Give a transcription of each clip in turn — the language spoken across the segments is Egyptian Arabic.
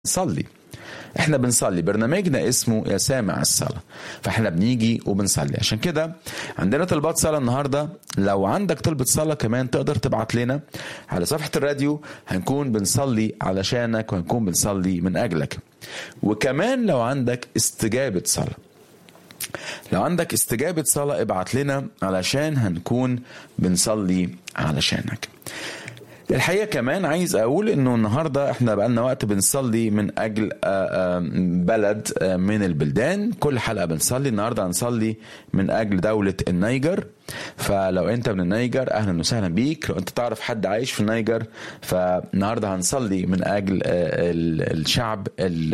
نصلي احنا بنصلي برنامجنا اسمه يا سامع الصلاة فاحنا بنيجي وبنصلي عشان كده عندنا طلبات صلاة النهاردة لو عندك طلبة صلاة كمان تقدر تبعت لنا على صفحة الراديو هنكون بنصلي علشانك وهنكون بنصلي من أجلك وكمان لو عندك استجابة صلاة لو عندك استجابة صلاة ابعت لنا علشان هنكون بنصلي علشانك الحقيقه كمان عايز اقول انه النهارده احنا بقالنا وقت بنصلي من اجل بلد من البلدان كل حلقه بنصلي النهارده هنصلي من اجل دوله النيجر فلو انت من النيجر اهلا وسهلا بيك لو انت تعرف حد عايش في النيجر فالنهارده هنصلي من اجل الشعب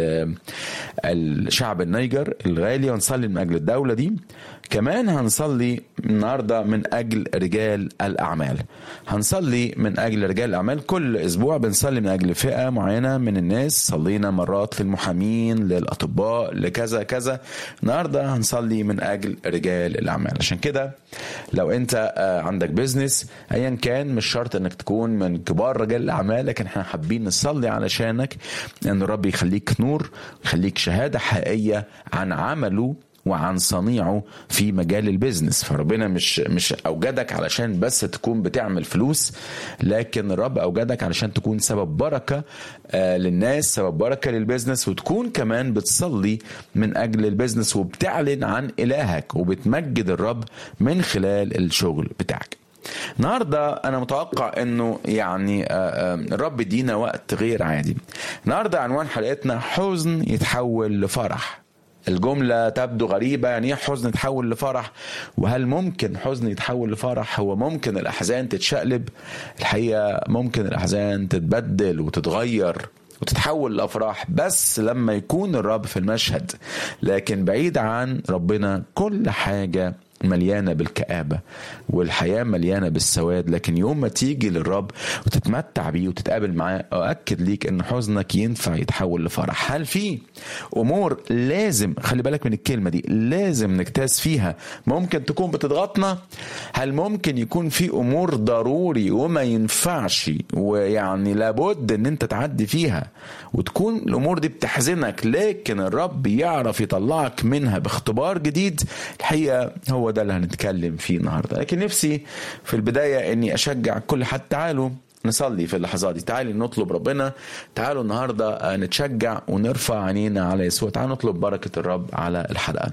الشعب النيجر الغالي ونصلي من اجل الدوله دي كمان هنصلي النهارده من اجل رجال الاعمال هنصلي من اجل رجال الاعمال كل اسبوع بنصلي من اجل فئه معينه من الناس صلينا مرات للمحامين للاطباء لكذا كذا النهارده هنصلي من اجل رجال الاعمال عشان كده لو انت عندك بيزنس ايا كان مش شرط انك تكون من كبار رجال الاعمال لكن احنا حابين نصلي علشانك ان الرب يخليك نور ويخليك شهاده حقيقيه عن عمله وعن صنيعه في مجال البيزنس فربنا مش مش اوجدك علشان بس تكون بتعمل فلوس لكن الرب اوجدك علشان تكون سبب بركه آه للناس سبب بركه للبيزنس وتكون كمان بتصلي من اجل البيزنس وبتعلن عن الهك وبتمجد الرب من خلال الشغل بتاعك النهارده انا متوقع انه يعني الرب يدينا وقت غير عادي النهارده عنوان حلقتنا حزن يتحول لفرح الجملة تبدو غريبة يعني ايه حزن يتحول لفرح وهل ممكن حزن يتحول لفرح هو ممكن الأحزان تتشقلب الحقيقة ممكن الأحزان تتبدل وتتغير وتتحول لأفراح بس لما يكون الرب في المشهد لكن بعيد عن ربنا كل حاجة مليانه بالكآبه والحياه مليانه بالسواد لكن يوم ما تيجي للرب وتتمتع بيه وتتقابل معاه اؤكد ليك ان حزنك ينفع يتحول لفرح هل في امور لازم خلي بالك من الكلمه دي لازم نجتاز فيها ممكن تكون بتضغطنا هل ممكن يكون في امور ضروري وما ينفعش ويعني لابد ان انت تعدي فيها وتكون الامور دي بتحزنك لكن الرب يعرف يطلعك منها باختبار جديد الحقيقه هو ده اللي هنتكلم فيه النهارده لكن نفسي في البدايه اني اشجع كل حد تعالوا نصلي في اللحظات دي تعالي نطلب ربنا تعالوا النهارده نتشجع ونرفع عينينا على يسوع تعالوا نطلب بركه الرب على الحلقه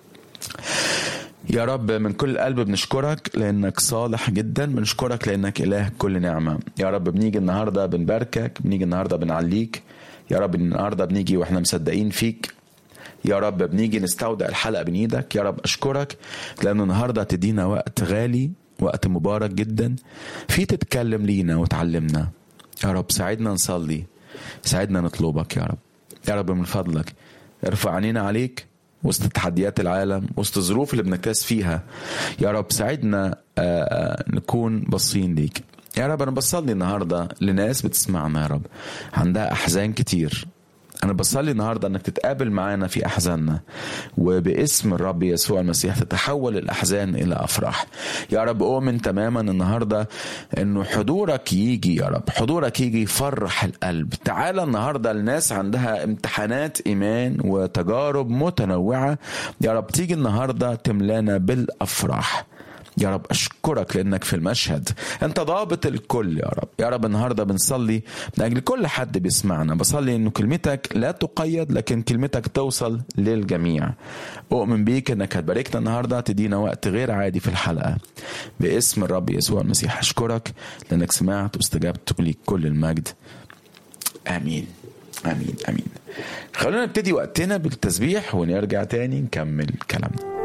يا رب من كل قلب بنشكرك لانك صالح جدا بنشكرك لانك اله كل نعمه يا رب بنيجي النهارده بنباركك بنيجي النهارده بنعليك يا رب النهارده بنيجي واحنا مصدقين فيك يا رب بنيجي نستودع الحلقه بين ايدك يا رب اشكرك لان النهارده هتدينا وقت غالي وقت مبارك جدا في تتكلم لينا وتعلمنا يا رب ساعدنا نصلي ساعدنا نطلبك يا رب يا رب من فضلك ارفع عينينا عليك وسط تحديات العالم وسط الظروف اللي بنكتاز فيها يا رب ساعدنا نكون باصين ليك يا رب انا بصلي النهارده لناس بتسمعنا يا رب عندها احزان كتير أنا بصلي النهاردة إنك تتقابل معانا في أحزاننا وباسم الرب يسوع المسيح تتحول الأحزان إلى أفراح يا رب أؤمن تماما النهاردة إنه حضورك يجي يا رب حضورك يجي يفرح القلب تعالى النهاردة الناس عندها امتحانات إيمان وتجارب متنوعة يا رب تيجي النهاردة تملانا بالأفراح يا رب اشكرك لانك في المشهد انت ضابط الكل يا رب يا رب النهارده بنصلي من اجل كل حد بيسمعنا بصلي انه كلمتك لا تقيد لكن كلمتك توصل للجميع اؤمن بيك انك هتباركنا النهارده تدينا وقت غير عادي في الحلقه باسم الرب يسوع المسيح اشكرك لانك سمعت واستجبت وليك كل المجد امين امين امين خلونا نبتدي وقتنا بالتسبيح ونرجع تاني نكمل كلامنا